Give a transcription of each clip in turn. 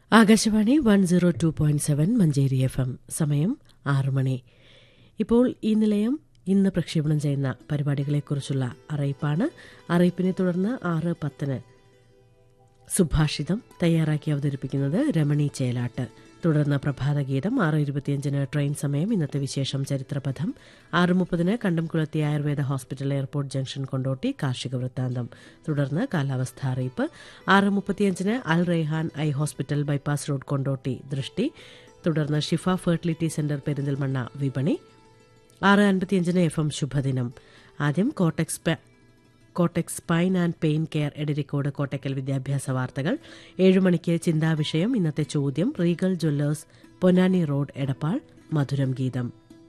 Akashvani one zero two point seven Manjeri F M സമയം ആറ് മണി ഇപ്പോൾ ഈ നിലയം ഇന്ന് പ്രക്ഷേപണം ചെയ്യുന്ന പരിപാടികളെക്കുറിച്ചുള്ള അറിയിപ്പാണ് അറിയിപ്പിനെ തുടർന്ന് ആറ് പത്തിന് സുഭാഷിതം തയ്യാറാക്കി അവതരിപ്പിക്കുന്നത് രമണി ചേലാട്ട് തുടർന്ന് പ്രഭാതഗീതം ആറ് ഇരുപത്തിയഞ്ചിന് ട്രെയിൻ സമയം ഇന്നത്തെ വിശേഷം ചരിത്രപഥം ആറ് മുപ്പതിന് Kandamkulathi Ayurveda hospital airport junction Kondotty കാർഷിക വൃത്താന്തം തുടർന്ന് കാലാവസ്ഥ അറിയിപ്പ് ആറ് മുപ്പത്തിയഞ്ചിന് Al Rayhan eye hospital bypass road Kondotty ദൃഷ്ടി തുടർന്ന് ഷിഫ ഫെർട്ടിലിറ്റി സെന്റർ പെരിന്തൽമണ്ണ വിപണി ആറ് അൻപത്തിയഞ്ചിന് എഫ് എം ശുഭദിനം ആദ്യം കോട്ടക്സ് പ- cortex spine and pain care Edarikode Kottakkal വിദ്യാഭ്യാസ വാർത്തകൾ ഏഴു മണിക്ക് ചിന്താവിഷയം ഇന്നത്തെ ചോദ്യം regal jewellers Ponnani road Edappal മധുരം ഗീതം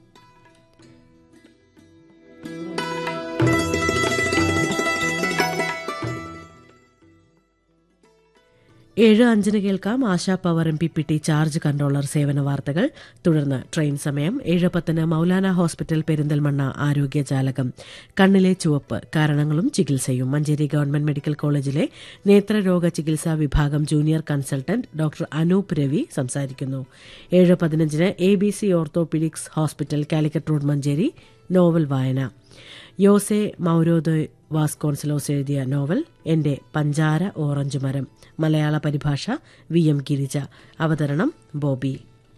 ഏഴ് അഞ്ചിന് കേൾക്കാം Asha power M P P T charge controller സേവന വാർത്തകൾ തുടർന്ന് ട്രെയിൻ സമയം ഏഴ് പത്തിന് മൌലാന ഹോസ്പിറ്റൽ പെരിന്തൽമണ്ണ ആരോഗ്യജാലകം കണ്ണിലെ ചുവപ്പ് കാരണങ്ങളും ചികിത്സയും മഞ്ചേരി ഗവൺമെന്റ് മെഡിക്കൽ കോളേജിലെ നേത്രരോഗ ചികിത്സാ വിഭാഗം junior consultant doctor Anoop Ravi സംസാരിക്കുന്നു ഏഴ് പതിനഞ്ചിന് A B C orthopaedics hospital Calicut road Manjeri novel വായന യോസെ മൌരോദോയ് വാസ്കോൺസലോസ് എഴുതിയ നോവൽ എന്റെ പഞ്ചാര ഓറഞ്ച് മരം മലയാള പരിഭാഷ വി എം ഗിരിജ അവതരണം ബോബി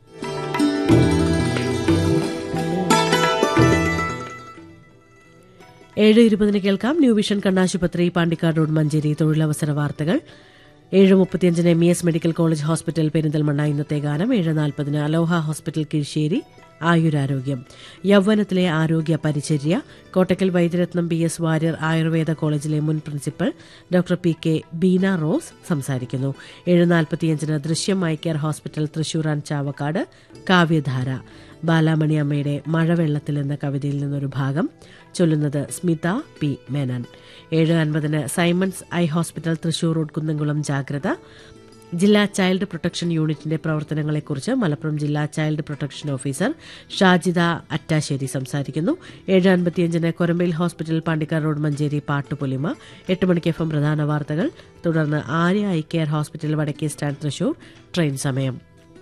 ഏഴ് ഇരുപതിന് കേൾക്കാം ന്യൂ വിഷൻ കണ്ണാശുപത്രി പാണ്ടിക്കാട് റോഡ് മഞ്ചേരി തൊഴിലവസര വാർത്തകൾ ഏഴ് മുപ്പത്തിയഞ്ചിന് M E S medical college hospital Perinthalmanna ഇന്നത്തെ ഗാനം ഏഴ് നാൽപ്പതിന് അലോഹ ഹോസ്പിറ്റൽ കീഴ്ശ്ശേരി ആയുരാരോഗ്യം യൗവനത്തിലെ ആരോഗ്യ പരിചര്യ കോട്ടക്കൽ വൈദ്യരത്നം ബി എസ് വാര്യർ ആയുർവേദ കോളേജിലെ മുൻ principal doctor P K Beena Rose സംസാരിക്കുന്നു ഏഴ് നാൽപ്പത്തിയഞ്ചിന് Drishyam eye care hospital Thrissur and Chavakkad കാവ്യധാര ബാലാമണി അമ്മയുടെ മഴവെള്ളത്തിൽ എന്ന കവിതയിൽ നിന്നൊരു ഭാഗം ചൊല്ലുന്നത് സ്മിത പി മേനൻ ഏഴ് അൻപതിന് Simons eye hospital Thrissur road Kunnamkulam ജാഗ്രത ജില്ലാ ചൈൽഡ് പ്രൊട്ടക്ഷൻ യൂണിറ്റിന്റെ പ്രവർത്തനങ്ങളെക്കുറിച്ച് മലപ്പുറം ജില്ലാ child protection officer Shajida Attassery സംസാരിക്കുന്നു ഏഴ് അൻപത്തിയഞ്ചിന് കൊരമ്പയിൽ ഹോസ്പിറ്റൽ പാണ്ടിക്കാർ റോഡ് മഞ്ചേരി പാട്ടുപൊലിമ എട്ട് മണിക്ക് എഫ് എം പ്രധാന വാർത്തകൾ തുടർന്ന് ആര്യ ഐ കെയർ ഹോസ്പിറ്റൽ വടക്കേ സ്റ്റാൻഡ് തൃശൂർ ട്രെയിൻ സമയം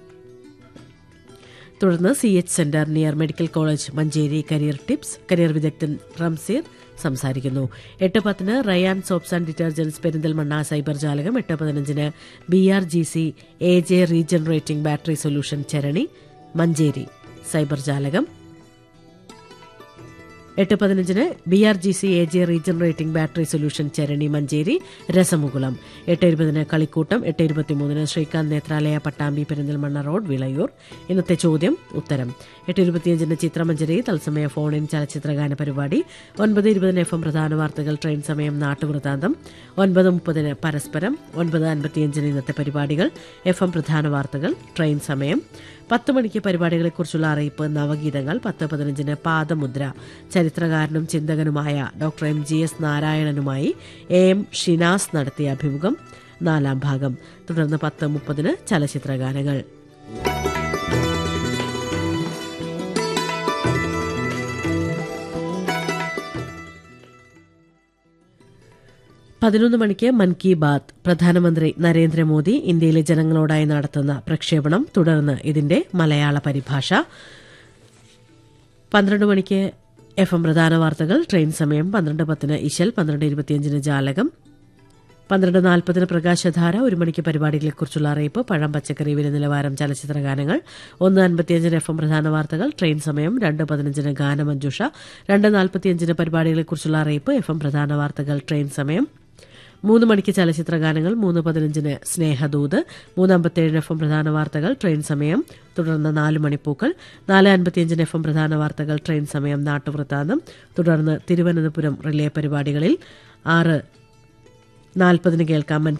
തുടർന്ന് C H centre near medical college Manjeri career tips career വിദഗ്ധൻ റംസീർ സംസാരിക്കുന്നു എട്ട് പത്തിന് Rayan soaps and detergents Perinthalmanna cyber ജാലകം എട്ട് പതിനഞ്ചിന് B R G C A J regenerating battery solution Charani Manjeri cyber ജാലകം എട്ട് പതിനഞ്ചിന് B R G C A J regenerating battery solution Charani Manjeri രസമുകുളം എട്ട് ഇരുപതിന് കളിക്കൂട്ടം എട്ട് ഇരുപത്തിമൂന്നിന് ശ്രീകാന്ത് നേത്രാലയ പട്ടാമ്പി പെരിന്തൽമണ്ണ റോഡ് വിളയൂർ ഇന്നത്തെ ചോദ്യം ഉത്തരം എട്ട് ഇരുപത്തിയഞ്ചിന് ചിത്രമഞ്ചേരി തത്സമയ ഫോൺ ഇൻ ചലച്ചിത്രഗാന പരിപാടി ഒൻപത് ഇരുപതിന് എഫ് എം പ്രധാന വാർത്തകൾ ട്രെയിൻ സമയം നാട്ടുവൃത്താന്തം ഒൻപത് മുപ്പതിന് പരസ്പരം ഒൻപത് അൻപത്തിയഞ്ചിന് ഇന്നത്തെ പരിപാടികൾ എഫ് എം പ്രധാന വാർത്തകൾ ട്രെയിൻ സമയം പത്ത് മണിക്ക് പരിപാടികളെക്കുറിച്ചുള്ള അറിയിപ്പ് നവഗീതങ്ങൾ പത്ത് പതിനഞ്ചിന് പാദമുദ്ര ചരിത്രകാരനും ചിന്തകനുമായ ഡോക്ടർ എം ജി എസ് നാരായണനുമായി എ എം ഷിനാസ് നടത്തിയ അഭിമുഖം നാലാം ഭാഗം തുടർന്ന് പത്ത് മുപ്പതിന് ചലച്ചിത്രഗാനങ്ങൾ പതിനൊന്ന് മണിക്ക് മൻ കി ബാത്ത് പ്രധാനമന്ത്രി നരേന്ദ്രമോദി ഇന്ത്യയിലെ ജനങ്ങളോടായി നടത്തുന്ന പ്രക്ഷേപണം തുടർന്ന് ഇതിന്റെ മലയാള പരിഭാഷ പന്ത്രണ്ട് മണിക്ക് എഫ് എം പ്രധാന വാർത്തകൾ ട്രെയിൻ സമയം പന്ത്രണ്ട് പത്തിന് ഇശൽ പന്ത്രണ്ട് ഇരുപത്തിയഞ്ചിന് ജാലകം പന്ത്രണ്ട് നാൽപ്പതിന് പ്രകാശധാര ഒരു മണിക്ക് പരിപാടികളെക്കുറിച്ചുള്ള അറിയിപ്പ് പഴം പച്ചക്കറി വില നിലവാരം ചലച്ചിത്ര ഗാനങ്ങൾ ഒന്ന് അൻപത്തിയഞ്ചിന് എഫ് എം പ്രധാന വാർത്തകൾ ട്രെയിൻ സമയം രണ്ട് പതിനഞ്ചിന് ഗാനമഞ്ജുഷ രണ്ട് നാൽപ്പത്തിയഞ്ചിന് പരിപാടികളെക്കുറിച്ചുള്ള അറിയിപ്പ് എഫ് എം പ്രധാന വാർത്തകൾ ട്രെയിൻ സമയം മൂന്ന് മണിക്ക് ചലച്ചിത്ര ഗാനങ്ങൾ മൂന്ന് പതിനഞ്ചിന് സ്നേഹദൂത് മൂന്ന് അമ്പത്തിയേഴിന് എഫ് എം പ്രധാന വാർത്തകൾ ട്രെയിൻ സമയം തുടർന്ന് നാല് മണിപ്പൂക്കൾ നാല് അൻപത്തിയഞ്ചിന് എഫ് എം പ്രധാന വാർത്തകൾ ട്രെയിൻ സമയം നാട്ടുവൃത്താന്തം തുടർന്ന് തിരുവനന്തപുരം റിലേ പരിപാടികളിൽ ആറ് നാൽപ്പതിന് കേൾക്കാം മൻ